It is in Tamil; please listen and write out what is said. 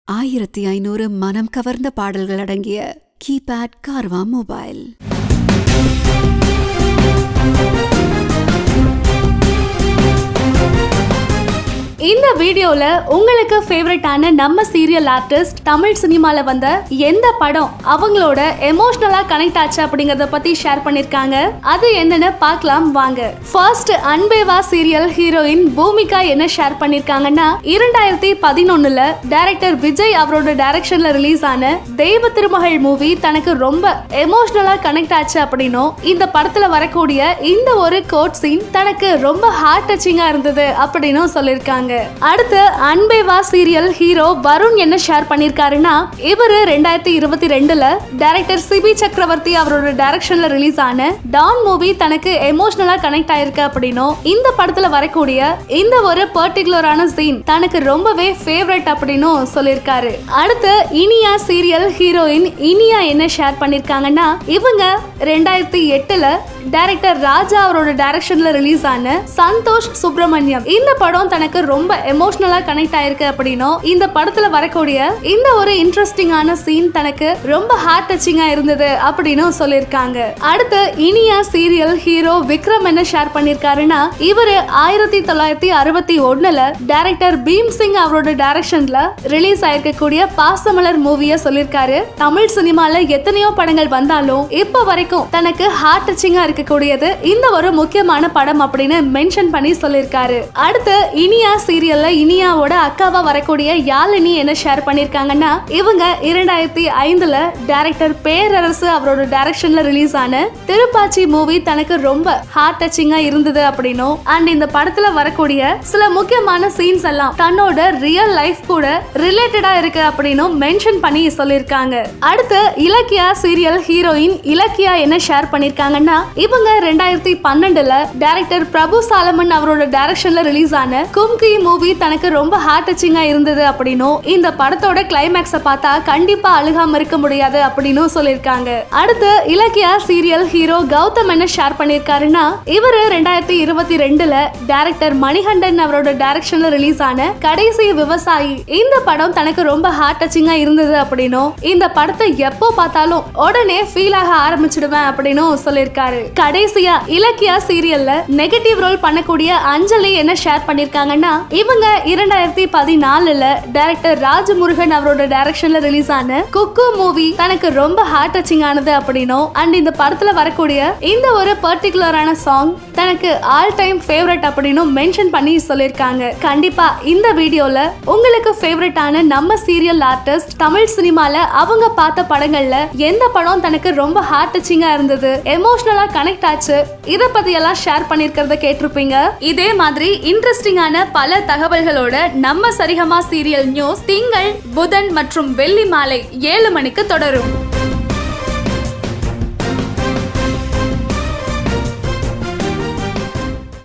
ஆயிரத்தி ஐநூறு மனம் கவர்ந்த பாடல்கள் அடங்கிய கீபேட் கார்வா மொபைல் இந்த வீடியோல உங்களுக்கு ஃபேவரட்டான நம்ம சீரியல் ஆர்டிஸ்ட் தமிழ் சினிமால வந்த எந்த படம் அவங்களோட எமோஷனலா கனெக்ட் ஆச்சு அப்படிங்கறத பத்தி ஷேர் பண்ணிருக்காங்க அது என்னன்னு பார்க்கலாம் வாங்க first Anbe Vaa serial heroine Bhoomika என்ன ஷேர் பண்ணிருக்காங்கன்னா இரண்டாயிரத்தி பதினொன்னுல டைரக்டர் விஜய் அவரோட டைரக்ஷன்ல ரிலீஸ் ஆன தெய்வ திருமகள் மூவி தனக்கு ரொம்ப எமோஷனலா கனெக்ட் ஆச்சு அப்படின்னும் இந்த படத்துல வரக்கூடிய இந்த ஒரு கோட் சீன் தனக்கு ரொம்ப ஹார்ட் டச்சிங்கா இருந்தது அப்படின்னும் சொல்லியிருக்காங்க அடுத்து அன்பேவா சீரியல் ஹீரோ வருண் என்ன ஷேர் பண்ணிருக்காருன்னா இவரு ரெண்டாயிரத்தி இருபத்தி ரெண்டுல டைரக்டர் சிபி சக்கரவர்த்தி அவரோட டைரக்ஷன்ல ரிலீஸ் ஆன டான் மூவி தனக்கு எமோஷனலா கனெக்ட் ஆயிருக்கு அப்படின்னும் இந்த படத்துல வரக்கூடிய இந்த ஒரு பர்டிகுலரான சீன் தனக்கு ரொம்பவே ஃபேவரட் அப்படின்னும் சொல்லியிருக்காரு அடுத்து இனியா சீரியல் ஹீரோயின் இனியா என்ன ஷேர் பண்ணிருக்காங்கன்னா இவங்க ரெண்டாயிரத்தி எட்டுல டைரக்டர் ராஜா அவரோட டைரக்ஷன்ல ரிலீஸ் ஆன சந்தோஷ் சுப்பிரமணியம் இந்த படம் தனக்கு ரொம்ப எமோஷனலா கனெக்ட் ஆயிருக்கு அப்படின்னும் இந்த படத்துல வரக்கூடிய இந்த ஒரு இன்ட்ரெஸ்டிங்கான சீன் தனக்கு ரொம்ப ஹார்ட் டச்சிங்கா இருந்தது அப்படின்னும் சொல்லியிருக்காங்க அடுத்து இனியா சீரியல் ஹீரோ விக்ரம் என்ன ஷேர் பண்ணிருக்காருன்னா இவரு ஆயிரத்தி தொள்ளாயிரத்தி அறுபத்தி ஒண்ணுல டைரக்டர் பீம் சிங் அவரோட டைரக்ஷன்ல ரிலீஸ் ஆயிருக்கக்கூடிய பாசமலர் மூவிய சொல்லியிருக்காரு தமிழ் சினிமால எத்தனையோ படங்கள் வந்தாலும் இப்ப வரைக்கும் தனக்கு ஹார்ட் டச்சிங்கா இருக்கக்கூடியது இந்த ஒரு முக்கியமான படம் அப்படின்னு மென்ஷன் பண்ணி சொல்லியிருக்காரு அடுத்து இனியா சீரியல்ல இனியாவோட அக்காவா வரக்கூடிய யாழினி என்ன ஷேர் பண்ணிருக்காங்கன்னா இவங்க இரண்டாயிரத்தி ஐந்துல டைரக்டர் பேரரசு அவரோட டைரக்ஷன்ல ரிலீஸ் ஆன திருப்பாச்சி மூவி தனக்கு ரொம்ப ஹார்ட் டச்சிங்கா இருந்தது அப்படின்னும் அண்ட் இந்த படத்துல வரக்கூடிய சில முக்கியமான சீன்ஸ் எல்லாம் தன்னோட ரியல் லைஃப் கூட ரிலேட்டடா இருக்கு அப்படின்னும் மென்ஷன் பண்ணி சொல்லியிருக்காங்க அடுத்து இலக்கியா சீரியல் ஹீரோயின் இலக்கியா என்ன ஷேர் பண்ணிருக்காங்கன்னா இவங்க ரெண்டாயிரத்தி பன்னெண்டுல டைரக்டர் பிரபு சாலமன் அவரோட டைரக்ஷன்ல ரிலீஸ் ஆன கும்கி மூவி தனக்கு ரொம்ப ஹார்ட் டச்சிங்கா இருந்தது அப்படின்னும் இந்த படத்தோட கிளைமேக்ஸ பார்த்தா கண்டிப்பா அழுகாம இருக்க முடியாது அப்படின்னும் சொல்லியிருக்காங்க அடுத்து இலக்கியா சீரியல் ஹீரோ கௌதம் என்ன ஷேர் பண்ணிருக்காருன்னா இவரு ரெண்டாயிரத்தி இருபத்தி ரெண்டுல டைரக்டர் மணிகண்டன் அவரோட டைரக்ஷன்ல ரிலீஸ் ஆன கடைசி விவசாயி இந்த படம் தனக்கு ரொம்ப ஹார்ட் டச்சிங்கா இருந்தது அப்படின்னும் இந்த படத்தை எப்போ பார்த்தாலும் உடனே ஃபீல் ஆக ஆரம்பிச்சிடுவேன் அப்படின்னும் சொல்லியிருக்காரு கடைசியா இலக்கியா சீரியல்ல நெகட்டிவ் ரோல் பண்ணக்கூடிய அஞ்சலி என்ன ஷேர் பண்ணிருக்காங்கன்னா இவங்க இரண்டாயிரத்தி பதினாலுல டைரக்டர் ராஜமுருகன் அவரோட டைரக்ஷன்ல ரிலீஸ் ஆன குக்கு மூவி தனக்கு ரொம்ப ஹார்ட் டச்சிங் ஆனது அப்படின்னும் அண்ட் இந்த படத்துல வரக்கூடிய இந்த ஒரு பர்டிகுலரான சாங் தனக்கு ஆல் டைம் ஃபேவரட் அப்படின்னும் மென்ஷன் பண்ணி சொல்லியிருக்காங்க கண்டிப்பா இந்த வீடியோல உங்களுக்கு ஃபேவரட்டான நம்ம சீரியல் ஆர்டிஸ்ட் தமிழ் சினிமால அவங்க பார்த்த படங்கள்ல எந்த படம் தனக்கு ரொம்ப ஹார்ட் டச்சிங்கா இருந்தது எமோஷனலா கனெக்ட் ஆச்சு இத பத்தி எல்லாம் ஷேர் பண்ணிருக்கிறத கேட்டிருப்பீங்க இதே மாதிரி இன்ட்ரெஸ்டிங்கான பல தகவல்களோட நம்ம சரிகமா சீரியல் நியூஸ் திங்கள் புதன் மற்றும் வெள்ளி மாலை ஏழு மணிக்கு தொடரும்